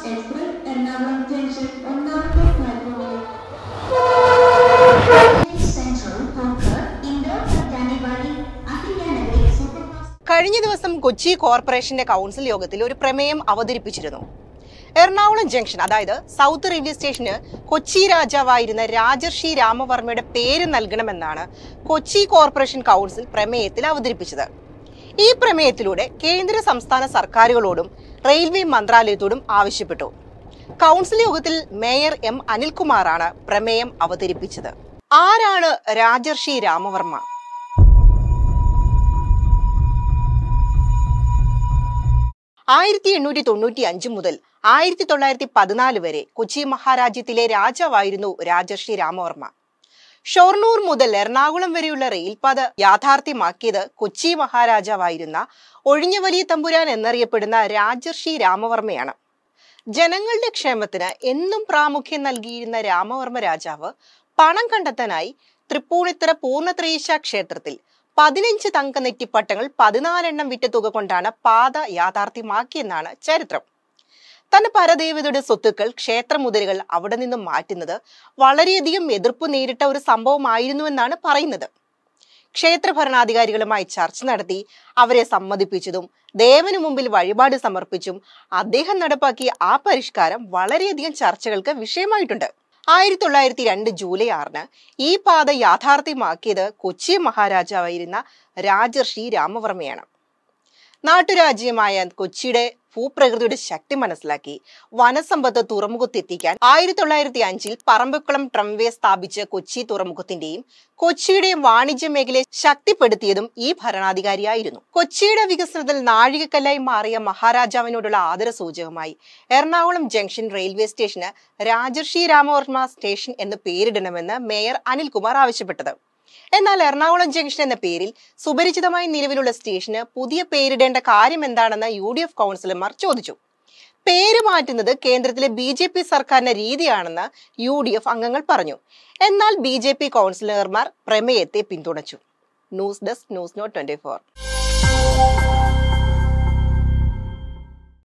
express Ernakulam junction ഒന്നാമത്തെ പ്ലാറ്റ്ഫോമിൽ central കോക്കർ ഇൻഡോർ സത്യാനിവാടി അഹില്യാനഗരി സൂപ്പർഫാസ്റ്റ് കഴിഞ്ഞ ദിവസം കൊച്ചി കോർപ്പറേഷന്റെ കൗൺസിൽ യോഗത്തിൽ ഒരു പ്രമേയം അവതരിപ്പിച്ചിരുന്നു എറണാകുളം ജംഗ്ഷൻ അതായത് സൗത്ത് റെയിൽവേ സ്റ്റേഷന് കൊച്ചി രാജാവായിരുന്ന രാജർഷി രാമവർമ്മയുടെ പേര് നൽകണമെന്നാണ് കൊച്ചി കോർപ്പറേഷൻ കൗൺസിൽ പ്രമേയത്തിൽ അവതരിപ്പിച്ചത് ഈ പ്രമേയത്തിലൂടെ കേന്ദ്ര സംസ്ഥാന സർക്കാരുകളോടും റെയിൽവേ മന്ത്രാലയത്തോടും ആവശ്യപ്പെട്ടു കൗൺസിൽ യോഗത്തിൽ മേയർ എം അനിൽകുമാറാണ് പ്രമേയം അവതരിപ്പിച്ചത് ആരാണ് രാജർഷി രാമവർമ്മ ആയിരത്തി എണ്ണൂറ്റി തൊണ്ണൂറ്റി അഞ്ച് മുതൽ ആയിരത്തി തൊള്ളായിരത്തി പതിനാല് വരെ കൊച്ചി മഹാരാജ്യത്തിലെ രാജാവായിരുന്നു രാജർഷി രാമവർമ്മ ഷൊർണൂർ മുതൽ എറണാകുളം വരെയുള്ള റെയിൽപാത യാഥാർത്ഥ്യമാക്കിയത് കൊച്ചി മഹാരാജാവായിരുന്ന ഒഴിഞ്ഞ വലിയ തമ്പുരാൻ എന്നറിയപ്പെടുന്ന രാജർഷി രാമവർമ്മയാണ് ജനങ്ങളുടെ ക്ഷേമത്തിന് എന്നും പ്രാമുഖ്യം നൽകിയിരുന്ന രാമവർമ്മ രാജാവ് പണം കണ്ടെത്താനായി തൃപ്പൂണിത്തറ പൂർണ്ണത്രയീശ ക്ഷേത്രത്തിൽ പതിനഞ്ച് തങ്ക നെറ്റിപ്പട്ടങ്ങൾ പതിനാലെണ്ണം വിറ്റ തുക കൊണ്ടാണ് പാത യാഥാർത്ഥ്യമാക്കിയെന്നാണ് ചരിത്രം തന്റെ പരദേവതയുടെ സ്വത്തുക്കൾ ക്ഷേത്രമുതലുകൾ അവിടെ നിന്നും മാറ്റുന്നത് വളരെയധികം എതിർപ്പ് നേരിട്ട ഒരു സംഭവമായിരുന്നുവെന്നാണ് പറയുന്നത് ക്ഷേത്ര ഭരണാധികാരികളുമായി ചർച്ച നടത്തി അവരെ സമ്മതിപ്പിച്ചതും ദേവന് മുമ്പിൽ വഴിപാട് സമർപ്പിച്ചും അദ്ദേഹം നടപ്പാക്കിയ ആ പരിഷ്കാരം വളരെയധികം ചർച്ചകൾക്ക് വിഷയമായിട്ടുണ്ട് ആയിരത്തി തൊള്ളായിരത്തി രണ്ട് ജൂലൈ ആറിന് ഈ പാത യാഥാർത്ഥ്യമാക്കിയത് കൊച്ചി മഹാരാജാവായിരുന്ന രാജർഷി രാമവർമ്മയാണ് നാട്ടുരാജ്യമായ കൊച്ചിയുടെ ഭൂപ്രകൃതിയുടെ ശക്തി മനസ്സിലാക്കി വനസമ്പത്ത് തുറമുഖത്തെത്തിക്കാൻ ആയിരത്തി തൊള്ളായിരത്തി അഞ്ചിൽ പറമ്പിക്കുളം ട്രംവേ സ്ഥാപിച്ച് കൊച്ചി തുറമുഖത്തിന്റെയും കൊച്ചിയുടെയും വാണിജ്യ മേഖലയെ ശക്തിപ്പെടുത്തിയതും ഈ ഭരണാധികാരിയായിരുന്നു കൊച്ചിയുടെ വികസനത്തിൽ നാഴികക്കല്ലായി മാറിയ മഹാരാജാവിനോടുള്ള ആദര സൂചകമായി എറണാകുളം ജംഗ്ഷൻ റെയിൽവേ സ്റ്റേഷന് രാജർഷി രാമവർമ്മ സ്റ്റേഷൻ എന്ന് പേരിടണമെന്ന് മേയർ അനിൽകുമാർ ആവശ്യപ്പെട്ടത് എന്നാൽ എറണാകുളം ജംഗ്ഷൻ എന്ന പേരിൽ സുപരിചിതമായി നിലവിലുള്ള സ്റ്റേഷന് പുതിയ പേരിടേണ്ട കാര്യം എന്താണെന്ന് യു ഡി എഫ് കൗൺസിലർമാർ ചോദിച്ചു പേര് മാറ്റുന്നത് കേന്ദ്രത്തിലെ ബി ജെ പി സർക്കാരിന്റെ രീതിയാണെന്ന് യു ഡി എഫ് അംഗങ്ങൾ പറഞ്ഞു എന്നാൽ ബി ജെ പി കൗൺസിലർമാർ പ്രമേയത്തെ പിന്തുണച്ചു news desk news note twenty four